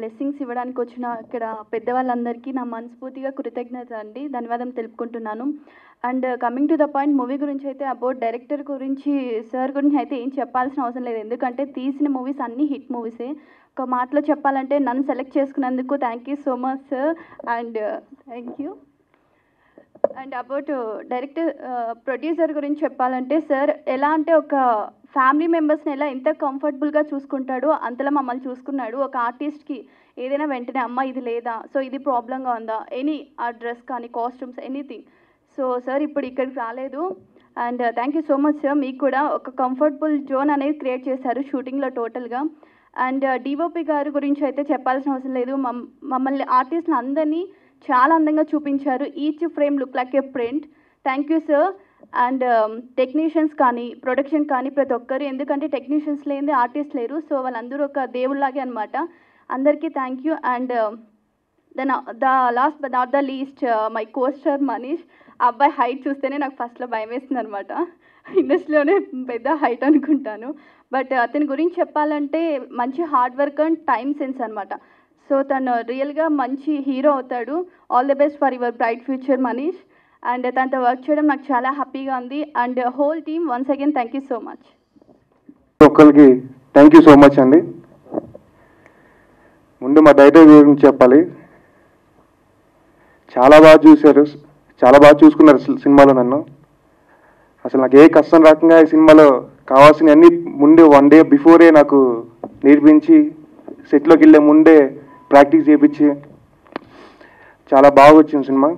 blessings ఇవ్వడానికి వచ్చిన ఇక్కడ పెద్దవాళ్ళందరికీ నా మనస్ఫూర్తిగా కృతజ్ఞత అండి ధన్యవాదం తెలుపుకుంటున్నాను and coming to the point movie గురించి అయితే అబౌట్ డైరెక్టర్ గురించి సార్ గురించి అయితే ఏం చెప్పాల్సిన అవసరం లేదు ఎందుకంటే తీసిన మూవీస్ అన్నీ హిట్ మూవీసే ఒక మాటలో చెప్పాలంటే నన్ను సెలెక్ట్ చేసుకున్నందుకు thank you so much sir and thank you and about director producer గురించి చెప్పాలంటే సార్ ఎలా అంటే ఒక ఫ్యామిలీ మెంబర్స్ని ఎలా ఎంత కంఫర్టబుల్గా చూసుకుంటాడో అంతలా మమ్మల్ని చూసుకున్నాడు ఒక ఆర్టిస్ట్కి ఏదైనా వెంటనే అమ్మ ఇది లేదా సో ఇది ప్రాబ్లంగా ఉందా ఎనీ ఆ డ్రెస్ కానీ కాస్ట్యూమ్స్ ఎనీథింగ్ సో సార్ ఇప్పుడు ఇక్కడికి రాలేదు and thank you so much sir మీకు కూడా ఒక కంఫర్టబుల్ జోన్ అనేది క్రియేట్ చేశారు షూటింగ్లో టోటల్గా అండ్ డిఓపి గారి గురించి అయితే చెప్పాల్సిన అవసరం లేదు మమ్ మమ్మల్ని ఆర్టిస్ట్ని అందరినీ చాలా అందంగా చూపించారు each frame look like a print thank you sir and technicians కానీ ప్రొడక్షన్ కానీ ప్రతి ఒక్కరు ఎందుకంటే టెక్నీషియన్స్ లేనిది ఆర్టిస్ట్ లేరు సో వాళ్ళందరూ ఒక దేవుళ్ళలాగే అనమాట అందరికీ thank you and then the last but not the least my costar Manish ఆ అబ్బాయి హైట్ చూస్తేనే నాకు ఫస్ట్లో భయం వేస్తుంది అనమాట ఇండస్ట్రీలోనే పెద్ద హైట్ అనుకుంటాను బట్ అతని గురించి చెప్పాలంటే మంచి hard work and time sense అనమాట సో తను రియల్గా మంచి హీరో అవుతాడు all the best for your bright future Manish and తనతో వర్క్ చేయడం నాకు చాలా హ్యాపీగా ఉంది and whole team once again thank you so much ఒక్కరికి థ్యాంక్ యూ సో మచ్ అండి ముందు మా డైరెక్టర్ గురించి చెప్పాలి చాలా బాగా చూశారు చాలా బాగా చూసుకున్నారు సి- సినిమాలో నన్ను అసలు నాకు ఏ కష్టం రాకుండా ఈ సినిమాలో కావాల్సిన అన్ని ముందే వన్ డే బిఫోరే నాకు నేర్పించి సెట్లోకి వెళ్ళే ముందే ప్రాక్టీస్ చేయించి చాలా బాగా వచ్చింది సినిమా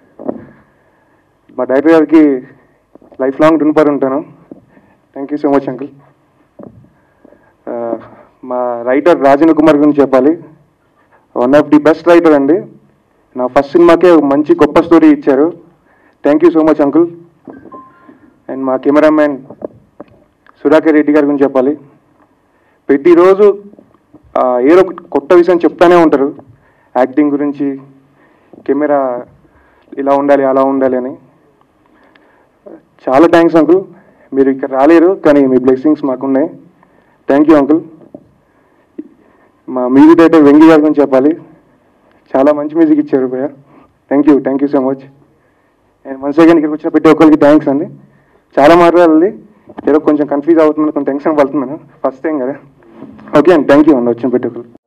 మా డైరెక్టర్ గారికి లైఫ్ లాంగ్ రుణపడి ఉంటాను thank you so much uncle ఆ, మా రైటర్ రాజేంద్ర కుమార్ గురించి చెప్పాలి one of the best writer అండి నా ఫస్ట్ సినిమాకే ఒక మంచి గొప్ప స్టోరీ ఇచ్చారు thank you so much uncle and మా కెమెరామ్యాన్ సుధాకర్ రెడ్డి గారి గురించి చెప్పాలి ప్రతిరోజు ఆ, ఏదో ఒక కొత్త విషయం చెప్తానే ఉంటారు యాక్టింగ్ గురించి కెమెరా ఇలా ఉండాలి అలా ఉండాలి అని చాలా థ్యాంక్స్ అంకుల్ మీరు ఇక్కడ రాలేరు కానీ మీ బ్లెస్సింగ్స్ మాకున్నాయి థ్యాంక్ యూ అంకుల్ మా మ్యూజిక్ డైరెక్టర్ వెంగి గారి గురించి చెప్పాలి చాలా మంచి మ్యూజిక్ ఇచ్చారు భయ్య thank you thank you so much and once again ఇక్కడికి వచ్చిన ప్రతి ఒక్కరికి థ్యాంక్స్ అండి చాలా మాట్లాడాలి ఏదో కొంచెం కన్ఫ్యూజ్ అవుతున్నాను కొంచెం టెన్షన్ పడుతున్నాను ఫస్ట్ టైం కదా ఓకే అండి థ్యాంక్ యూ అండి వచ్చిన ప్రతి ఒక్కరికి